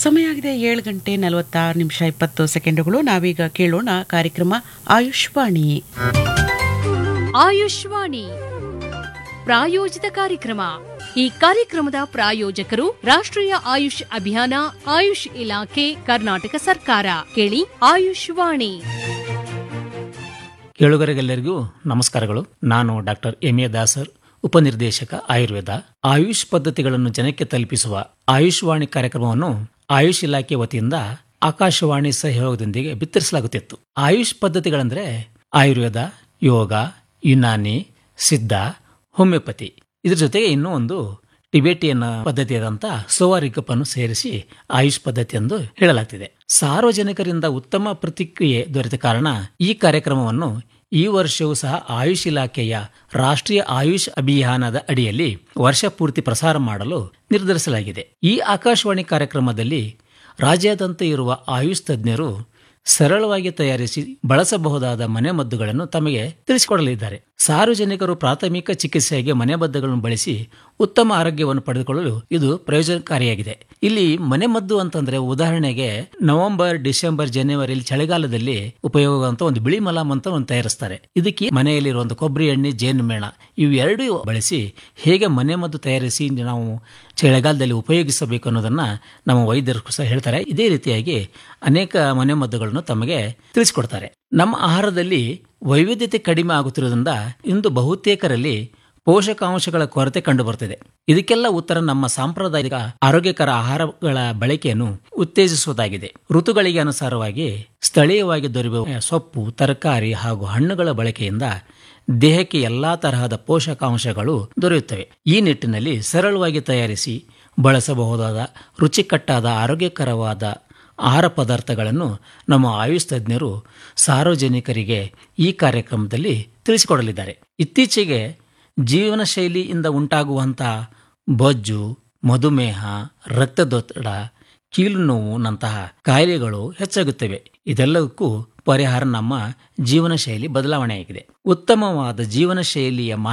ಸಮಯ ಆಗಿದೆ ಏಳು ಗಂಟೆ ನಲವತ್ತಾರು ನಿಮಿಷ ಇಪ್ಪತ್ತು ಸೆಕೆಂಡುಗಳು ನಾವೀಗ ಕೇಳೋಣ ಕಾರ್ಯಕ್ರಮ ಆಯುಷ್ವಾಣಿ ಆಯುಷ್ವಾಣಿ ಪ್ರಾಯೋಜಿತ ಕಾರ್ಯಕ್ರಮ ಈ ಕಾರ್ಯಕ್ರಮದ ಪ್ರಾಯೋಜಕರು ರಾಷ್ಟ್ರೀಯ ಆಯುಷ್ ಅಭಿಯಾನ ಆಯುಷ್ ಇಲಾಖೆ ಕರ್ನಾಟಕ ಸರ್ಕಾರ ಕೇಳಿ ಆಯುಷ್ವಾಣಿ ಕೇಳುಗರಿಗೆಲ್ಲರಿಗೂ ನಮಸ್ಕಾರಗಳು ನಾನು ಡಾಕ್ಟರ್ ಎಂ ಎ ದಾಸರ್ ಉಪನಿರ್ದೇಶಕ ಆಯುರ್ವೇದ ಆಯುಷ್ ಪದ್ಧತಿಗಳನ್ನು ಜನಕ್ಕೆ ತಲುಪಿಸುವ ಆಯುಷ್ವಾಣಿ ಕಾರ್ಯಕ್ರಮವನ್ನು ಆಯುಷ್ ಇಲಾಖೆ ವತಿಯಿಂದ ಆಕಾಶವಾಣಿ ಸಹಯೋಗದೊಂದಿಗೆ ಬಿತ್ತರಿಸಲಾಗುತ್ತಿತ್ತು ಆಯುಷ್ ಪದ್ಧತಿಗಳಂದ್ರೆ ಆಯುರ್ವೇದ ಯೋಗ ಯುನಾನಿ ಸಿದ್ಧ ಹೋಮಿಯೋಪತಿ ಇದ್ರ ಜೊತೆಗೆ ಇನ್ನೂ ಒಂದು ಟಿಬೇಟಿಯನ್ ಪದ್ಧತಿಯಾದಂಥ ಸೋವಾರಿಕಪ್ಪನ್ನು ಸೇರಿಸಿ ಆಯುಷ್ ಪದ್ಧತಿ ಎಂದು ಹೇಳಲಾಗ್ತಿದೆ ಸಾರ್ವಜನಿಕರಿಂದ ಉತ್ತಮ ಪ್ರತಿಕ್ರಿಯೆ ದೊರೆತ ಕಾರಣ ಈ ಕಾರ್ಯಕ್ರಮವನ್ನು ಈ ವರ್ಷವೂ ಸಹ ಆಯುಷ್ ಇಲಾಖೆಯ ರಾಷ್ಟ್ರೀಯ ಆಯುಷ್ ಅಭಿಯಾನದ ಅಡಿಯಲ್ಲಿ ವರ್ಷ ಪೂರ್ತಿ ಪ್ರಸಾರ ಮಾಡಲು ನಿರ್ಧರಿಸಲಾಗಿದೆ ಈ ಆಕಾಶವಾಣಿ ಕಾರ್ಯಕ್ರಮದಲ್ಲಿ ರಾಜ್ಯಾದ್ಯಂತ ಇರುವ ಆಯುಷ್ ತಜ್ಞರು ಸರಳವಾಗಿ ತಯಾರಿಸಿ ಬಳಸಬಹುದಾದ ಮನೆಮದ್ದುಗಳನ್ನು ತಮಗೆ ತಿಳಿಸಿಕೊಡಲಿದ್ದಾರೆ ಸಾರ್ವಜನಿಕರು ಪ್ರಾಥಮಿಕ ಚಿಕಿತ್ಸೆಗೆ ಮನೆಮದ್ದುಗಳನ್ನು ಬಳಸಿ ಉತ್ತಮ ಆರೋಗ್ಯವನ್ನು ಪಡೆದುಕೊಳ್ಳಲು ಇದು ಪ್ರಯೋಜನಕಾರಿಯಾಗಿದೆ ಇಲ್ಲಿ ಮನೆಮದ್ದು ಅಂತಂದ್ರೆ ಉದಾಹರಣೆಗೆ ನವೆಂಬರ್ ಡಿಸೆಂಬರ್ ಜನವರಿಯಲ್ಲಿ ಚಳಿಗಾಲದಲ್ಲಿ ಉಪಯೋಗವಂತ ಒಂದು ಬಿಳಿ ಮಲಾಮ್ ಅಂತ ಒಂದು ತಯಾರಿಸ್ತಾರೆ ಇದಕ್ಕೆ ಮನೆಯಲ್ಲಿರುವಂತಹ ಕೊಬ್ಬರಿ ಎಣ್ಣೆ ಜೇನುಮೇಣ ಇವು ಎರಡೂ ಬಳಸಿ ಹೇಗೆ ಮನೆಮದ್ದು ತಯಾರಿಸಿ ನಾವು ಚಳಿಗಾಲದಲ್ಲಿ ಉಪಯೋಗಿಸಬೇಕು ಅನ್ನೋದನ್ನ ನಮ್ಮ ವೈದ್ಯರು ಸಹ ಹೇಳ್ತಾರೆ ಇದೇ ರೀತಿಯಾಗಿ ಅನೇಕ ಮನೆಮದ್ದುಗಳನ್ನು ತಮಗೆ ತಿಳಿಸಿಕೊಡ್ತಾರೆ ನಮ್ಮ ಆಹಾರದಲ್ಲಿ ವೈವಿಧ್ಯತೆ ಕಡಿಮೆ ಆಗುತ್ತಿರುವುದರಿಂದ ಇಂದು ಬಹುತೇಕರಲ್ಲಿ ಪೋಷಕಾಂಶಗಳ ಕೊರತೆ ಕಂಡುಬರುತ್ತಿದೆ ಇದಕ್ಕೆಲ್ಲ ಉತ್ತರ ನಮ್ಮ ಸಾಂಪ್ರದಾಯಿಕ ಆರೋಗ್ಯಕರ ಆಹಾರಗಳ ಬಳಕೆಯನ್ನು ಉತ್ತೇಜಿಸುವುದಾಗಿದೆ ಋತುಗಳಿಗೆ ಅನುಸಾರವಾಗಿ ಸ್ಥಳೀಯವಾಗಿ ದೊರೆಯುವ ಸೊಪ್ಪು ತರಕಾರಿ ಹಾಗೂ ಹಣ್ಣುಗಳ ಬಳಕೆಯಿಂದ ದೇಹಕ್ಕೆ ಎಲ್ಲಾ ತರಹದ ಪೋಷಕಾಂಶಗಳು ದೊರೆಯುತ್ತವೆ ಈ ನಿಟ್ಟಿನಲ್ಲಿ ಸರಳವಾಗಿ ತಯಾರಿಸಿ ಬಳಸಬಹುದಾದ ರುಚಿಕಟ್ಟಾದ ಆರೋಗ್ಯಕರವಾದ ಆಹಾರ ಪದಾರ್ಥಗಳನ್ನು ನಮ್ಮ ಆಯುಷ್ ತಜ್ಞರು ಸಾರ್ವಜನಿಕರಿಗೆ ಈ ಕಾರ್ಯಕ್ರಮದಲ್ಲಿ ತಿಳಿಸಿಕೊಡಲಿದ್ದಾರೆ ಇತ್ತೀಚೆಗೆ ಜೀವನ ಶೈಲಿಯಿಂದ ಉಂಟಾಗುವಂತಹ ಬೊಜ್ಜು ಮಧುಮೇಹ ರಕ್ತದೊತ್ತಡ ಕೀಲು ನೋವುನಂತಹ ಕಾಯಿಲೆಗಳು ಹೆಚ್ಚಾಗುತ್ತವೆ ಇದೆಲ್ಲಕ್ಕೂ ಪರಿಹಾರ ನಮ್ಮ ಜೀವನ ಶೈಲಿ ಬದಲಾವಣೆಯಾಗಿದೆ ಉತ್ತಮವಾದ ಜೀವನ ಶೈಲಿಯ